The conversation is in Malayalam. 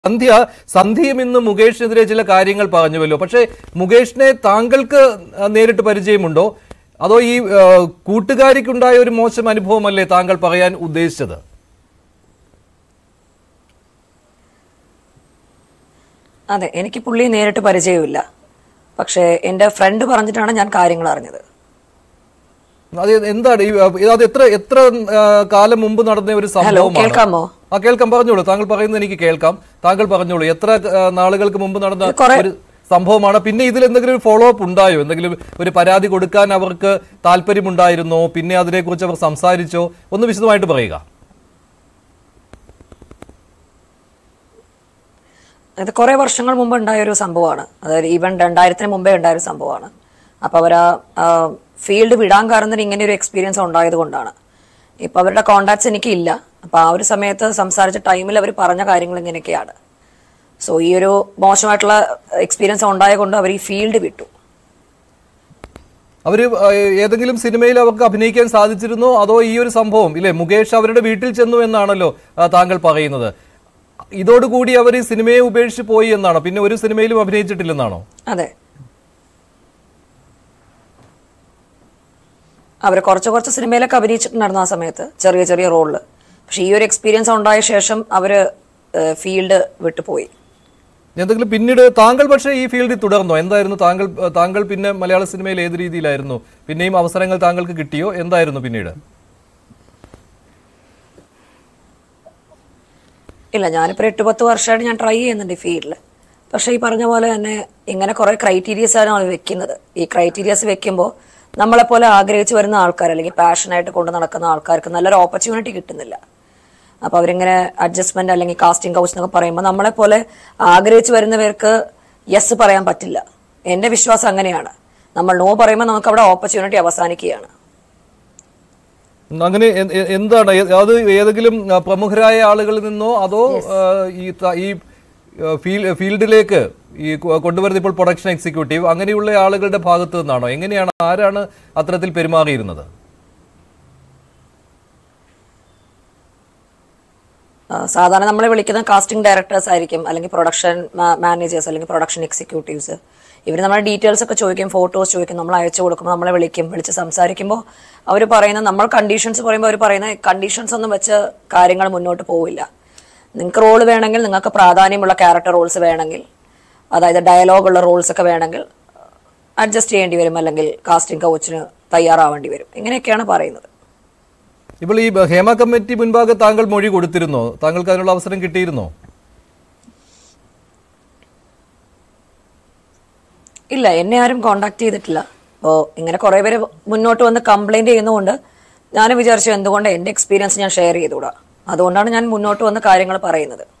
സന്ധ്യ സന്ധ്യയും ഇന്ന് മുകേഷിനെതിരെ ചില കാര്യങ്ങൾ പറഞ്ഞുവല്ലോ പക്ഷേ മുകേഷിനെ താങ്കൾക്ക് ആ, നേരിട്ട് പരിചയമുണ്ടോ അതോ ഈ ആ, കൂട്ടുകാരിക്കുണ്ടായ ഒരു മോശം അനുഭവമല്ലേ താങ്കൾ പറയാൻ ഉദ്ദേശിച്ചത് അതെ എനിക്ക് പുള്ളിയെ നേരിട്ട് പരിചയമില്ല പക്ഷേ എൻ്റെ ഫ്രണ്ട് പറഞ്ഞിട്ടാണ് ഞാൻ കാര്യങ്ങൾ അറിഞ്ഞത് അത് എന്താണ് ഈ, ആ, അത് എത്ര എത്ര ആ, കാലം മുമ്പ് നടന്ന ഒരു ഹലോ സംഭവമാണ് കേൾക്കാമോ ആ കേൾക്കാം പറഞ്ഞോളൂ താങ്കൾ പറയുന്നത് എനിക്ക് കേൾക്കാം താങ്കൾ പറഞ്ഞോളൂ എത്ര ആ, നാളുകൾക്ക് മുമ്പ് നടന്ന ഇത് കുറെ- ഒരു സംഭവമാണ് പിന്നെ ഇതിൽ എന്തെങ്കിലും ഒരു ഫോളോ അപ്പ് ഉണ്ടായോ എന്തെങ്കിലും ഒരു പരാതി കൊടുക്കാൻ അവർക്ക് താല്പര്യമുണ്ടായിരുന്നോ പിന്നെ അതിനെക്കുറിച്ച് അവർ സംസാരിച്ചോ ഒന്ന് വിശദമായിട്ട് പറയുക ഇത് കുറേ വർഷങ്ങൾ മുമ്പ് ഉണ്ടായ ഒരു സംഭവമാണ് അതായത് ഈവൻ രണ്ടായിരത്തിന് മുമ്പേ ഉണ്ടായ ഒരു സംഭവമാണ് അപ്പോൾ അവർ ആ ഫീൽഡ് വിടാൻ കാരണം തന്നെ ഇങ്ങനെ ഒരു എക്സ്പീരിയൻസ് ഉണ്ടായത് കൊണ്ടാണ് ഇപ്പം അവരുടെ കോണ്ടാക്ട്സ് എനിക്കില്ല അപ്പോൾ ആ ഒരു സമയത്ത് സംസാരിച്ച ടൈമിൽ അവർ പറഞ്ഞ കാര്യങ്ങൾ ഇങ്ങനെയൊക്കെയാണ് സോ ഈ ഒരു മോശമായിട്ടുള്ള എക്സ്പീരിയൻസ് ഉണ്ടായത് കൊണ്ട് അവർ ഈ ഫീൽഡ് വിട്ടു അവര് ആ, ഏതെങ്കിലും സിനിമയിൽ അവർക്ക് അഭിനയിക്കാൻ സാധിച്ചിരുന്നോ അതോ ഈ ഒരു സംഭവം ഇല്ലേ മുകേഷ് അവരുടെ വീട്ടിൽ ചെന്നു എന്നാണല്ലോ ആ, താങ്കൾ പറയുന്നത് ഇതോടുകൂടി അവർ ഈ സിനിമയെ ഉപേക്ഷിച്ച് പോയി എന്നാണോ പിന്നെ ഒരു സിനിമയിലും അഭിനയിച്ചിട്ടില്ലെന്നാണോ അതെ അവർ കുറച്ച് കുറച്ച് സിനിമയിലൊക്കെ അഭിനയിച്ചിട്ടുണ്ടായിരുന്നു ആ സമയത്ത് ചെറിയ ചെറിയ റോളിൽ പക്ഷെ ഈ ഒരു എക്സ്പീരിയൻസ് ഉണ്ടായ ശേഷം അവർ ഫീൽഡ് വിട്ടുപോയി എന്തെങ്കിലും പിന്നീട് താങ്കൾ പക്ഷേ ഈ ഫീൽഡിൽ തുടർന്നോ എന്തായിരുന്നു താങ്കൾ താങ്കൾ പിന്നെ മലയാള സിനിമയിൽ ഏത് രീതിയിലായിരുന്നു പിന്നെയും അവസരങ്ങൾ താങ്കൾക്ക് കിട്ടിയോ എന്തായിരുന്നു പിന്നീട് ഇല്ല ഞാനിപ്പോൾ എട്ട് പത്ത് വർഷമായിട്ട് ഞാൻ ട്രൈ ചെയ്യുന്നുണ്ട് ഈ ഫീൽഡിൽ പക്ഷേ ഈ പറഞ്ഞ പോലെ തന്നെ ഇങ്ങനെ കുറേ ക്രൈറ്റീരിയസ് ആണ് അവർ വെക്കുന്നത് ഈ ക്രൈറ്റീരിയസ് വെക്കുമ്പോൾ നമ്മളെപ്പോലെ ആഗ്രഹിച്ച് വരുന്ന ആൾക്കാർ അല്ലെങ്കിൽ പാഷനായിട്ട് കൊണ്ട് നടക്കുന്ന ആൾക്കാർക്ക് നല്ലൊരു ഓപ്പർച്യൂണിറ്റി കിട്ടുന്നില്ല അപ്പോൾ അവരിങ്ങനെ അഡ്ജസ്റ്റ്മെന്റ് അല്ലെങ്കിൽ കാസ്റ്റിംഗ് കൗച്ച് എന്നൊക്കെ പറയുമ്പോൾ നമ്മളെപ്പോലെ ആഗ്രഹിച്ച് വരുന്നവർക്ക് യെസ് പറയാൻ പറ്റില്ല എൻ്റെ വിശ്വാസം അങ്ങനെയാണ് നമ്മൾ നോ പറയുമ്പോൾ നമുക്ക് അവിടെ ഓപ്പർച്യൂണിറ്റി അവസാനിക്കുകയാണ് അങ്ങനെ എ- എ- എന്താണ് ഏ- അത് ഏതെങ്കിലും ആ, പ്രമുഖരായ ആളുകളിൽ നിന്നോ അതോ ആ, ഈ ത- ഈ ആ, ഫീൽ- ഫീൽഡിലേക്ക് ഈ കൊ- കൊണ്ടുവരുന്ന ഇപ്പോൾ പ്രൊഡക്ഷൻ എക്സിക്യൂട്ടീവ് അങ്ങനെയുള്ള ആളുകളുടെ ഭാഗത്തു നിന്നാണോ എങ്ങനെയാണ് ആരാണ് അത്തരത്തിൽ പെരുമാറിയിരുന്നത് ആ, സാധാരണ നമ്മളെ വിളിക്കുന്ന കാസ്റ്റിംഗ് ഡയറക്ടേഴ്സ് ആയിരിക്കും അല്ലെങ്കിൽ പ്രൊഡക്ഷൻ മാനേജേഴ്സ് അല്ലെങ്കിൽ പ്രൊഡക്ഷൻ എക്സിക്യൂട്ടീവ്സ് ഇവർ നമ്മുടെ ഡീറ്റെയിൽസ് ഒക്കെ ചോദിക്കും ഫോട്ടോസ് ചോദിക്കും നമ്മൾ അയച്ചു കൊടുക്കുമ്പോൾ നമ്മളെ വിളിക്കും വിളിച്ച് സംസാരിക്കുമ്പോൾ അവർ പറയുന്ന നമ്മൾ കണ്ടീഷൻസ് പറയുമ്പോൾ അവർ പറയുന്ന കണ്ടീഷൻസ് ഒന്നും വെച്ച് കാര്യങ്ങൾ മുന്നോട്ട് പോവില്ല നിങ്ങൾക്ക് റോൾ വേണമെങ്കിൽ നിങ്ങൾക്ക് പ്രാധാന്യമുള്ള ക്യാരക്ടർ റോൾസ് വേണമെങ്കിൽ അതായത് ഡയലോഗ് ഉള്ള റോൾസ് ഒക്കെ വേണമെങ്കിൽ അഡ്ജസ്റ്റ് ചെയ്യേണ്ടി വരും അല്ലെങ്കിൽ കാസ്റ്റിംഗ് കൗച്ചിന് തയ്യാറാവേണ്ടി വരും ഇങ്ങനെയൊക്കെയാണ് പറയുന്നത് ഇപ്പോൾ ഈ ഹേമ കമ്മിറ്റി മുൻപാകെ താങ്കൾ മൊഴി കൊടുത്തിരുന്നോ താങ്കൾക്ക് അതിനുള്ള അവസരം കിട്ടിയിരുന്നോ ഇല്ല എന്നെ ആരും കോണ്ടാക്ട് ചെയ്തിട്ടില്ല അപ്പോൾ ഇങ്ങനെ കുറേ പേര് മുന്നോട്ട് വന്ന് കംപ്ലൈന്റ് ചെയ്യുന്നതുകൊണ്ട് ഞാൻ വിചാരിച്ചു എന്തുകൊണ്ട് എൻ്റെ എക്സ്പീരിയൻസ് ഞാൻ ഷെയർ ചെയ്തുകൂടാ അതുകൊണ്ടാണ് ഞാൻ മുന്നോട്ട് വന്ന് കാര്യങ്ങൾ പറയുന്നത്